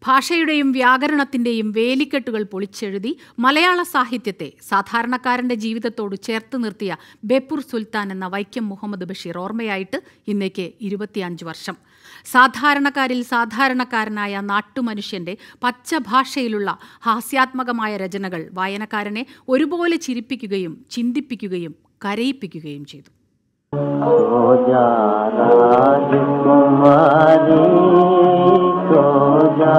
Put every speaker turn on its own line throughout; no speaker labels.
ഭാഷയുടെയും വ്യാകരണത്തിന്റെയും വേലിക്കെട്ടുകൾ പൊളിച്ചെഴുതി മലയാള സാഹിത്യത്തെ സാധാരണക്കാരന്റെ ജീവിതത്തോട് ചേർത്ത് നിർത്തിയ ബേപ്പൂർ സുൽത്താൻ എന്ന വൈക്കം മുഹമ്മദ് ബഷീർ ഓർമ്മയായിട്ട് ഇന്നേക്ക് ഇരുപത്തിയഞ്ച് വർഷം സാധാരണക്കാരിൽ സാധാരണക്കാരനായ നാട്ടുമനുഷ്യന്റെ പച്ച ഭാഷയിലുള്ള ഹാസ്യാത്മകമായ രചനകൾ വായനക്കാരനെ ഒരുപോലെ ചിരിപ്പിക്കുകയും ചിന്തിപ്പിക്കുകയും കരയിപ്പിക്കുകയും ചെയ്തു
सो जा राजकुमारी सो जा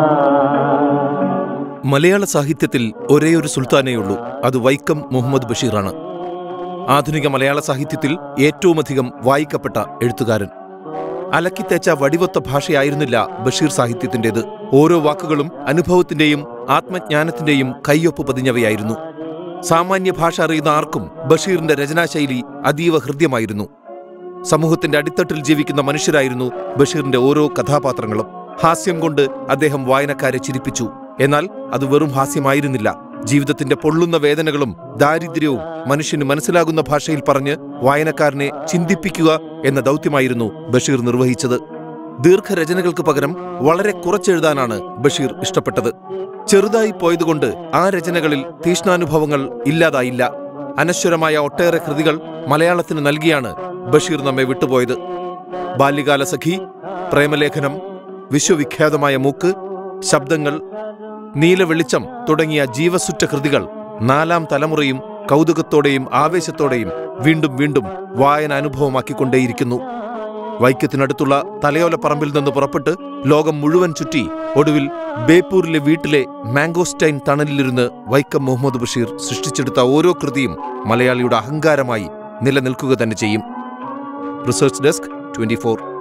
മലയാള സാഹിത്യത്തിൽ ഒരേയൊരു സുൽത്താനേയുള്ളൂ അത് വൈക്കം മുഹമ്മദ് ബഷീറാണ് ആധുനിക മലയാള സാഹിത്യത്തിൽ ഏറ്റവുമധികം വായിക്കപ്പെട്ട എഴുത്തുകാരൻ അലക്കിത്തേച്ച വടിവൊത്ത ഭാഷയായിരുന്നില്ല ബഷീർ സാഹിത്യത്തിന്റേത് ഓരോ വാക്കുകളും അനുഭവത്തിന്റെയും ആത്മജ്ഞാനത്തിന്റെയും കയ്യൊപ്പ് പതിഞ്ഞവയായിരുന്നു സാമാന്യ ഭാഷ അറിയുന്ന ആർക്കും ബഷീറിന്റെ രചനാശൈലി അതീവ ഹൃദ്യമായിരുന്നു സമൂഹത്തിന്റെ അടിത്തട്ടിൽ ജീവിക്കുന്ന മനുഷ്യരായിരുന്നു ബഷീറിന്റെ ഓരോ കഥാപാത്രങ്ങളും ഹാസ്യം കൊണ്ട് അദ്ദേഹം വായനക്കാരെ ചിരിപ്പിച്ചു എന്നാൽ അത് വെറും ഹാസ്യമായിരുന്നില്ല ജീവിതത്തിന്റെ പൊള്ളുന്ന വേദനകളും ദാരിദ്ര്യവും മനുഷ്യന് മനസ്സിലാകുന്ന ഭാഷയിൽ പറഞ്ഞ് വായനക്കാരനെ ചിന്തിപ്പിക്കുക എന്ന ദൗത്യമായിരുന്നു ബഷീർ നിർവഹിച്ചത് ദീർഘരചനകൾക്ക് പകരം വളരെ കുറച്ചെഴുതാനാണ് ബഷീർ ഇഷ്ടപ്പെട്ടത് ചെറുതായി പോയതുകൊണ്ട് ആ രചനകളിൽ തീഷ്ണാനുഭവങ്ങൾ ഇല്ലാതായില്ല അനശ്വരമായ ഒട്ടേറെ കൃതികൾ മലയാളത്തിന് നൽകിയാണ് ബഷീർ നമ്മെ വിട്ടുപോയത് ബാല്യകാല സഖി പ്രേമലേഖനം വിശ്വവിഖ്യാതമായ മൂക്ക് ശബ്ദങ്ങൾ നീലവെളിച്ചം തുടങ്ങിയ ജീവസുറ്റ കൃതികൾ നാലാം തലമുറയും കൗതുകത്തോടെയും ആവേശത്തോടെയും വീണ്ടും വീണ്ടും വായന അനുഭവമാക്കിക്കൊണ്ടേയിരിക്കുന്നു വൈക്കത്തിനടുത്തുള്ള തലയോലപ്പറമ്പിൽ നിന്ന് പുറപ്പെട്ട് ലോകം മുഴുവൻ ചുറ്റി ഒടുവിൽ ബേപ്പൂരിലെ വീട്ടിലെ മാംഗോസ്റ്റൈൻ തണലിലിരുന്ന് വൈക്കം മുഹമ്മദ് ബഷീർ സൃഷ്ടിച്ചെടുത്ത ഓരോ കൃതിയും മലയാളിയുടെ അഹങ്കാരമായി നിലനിൽക്കുക തന്നെ ചെയ്യും റിസർച്ച് ഡെസ്ക് ട്വന്റി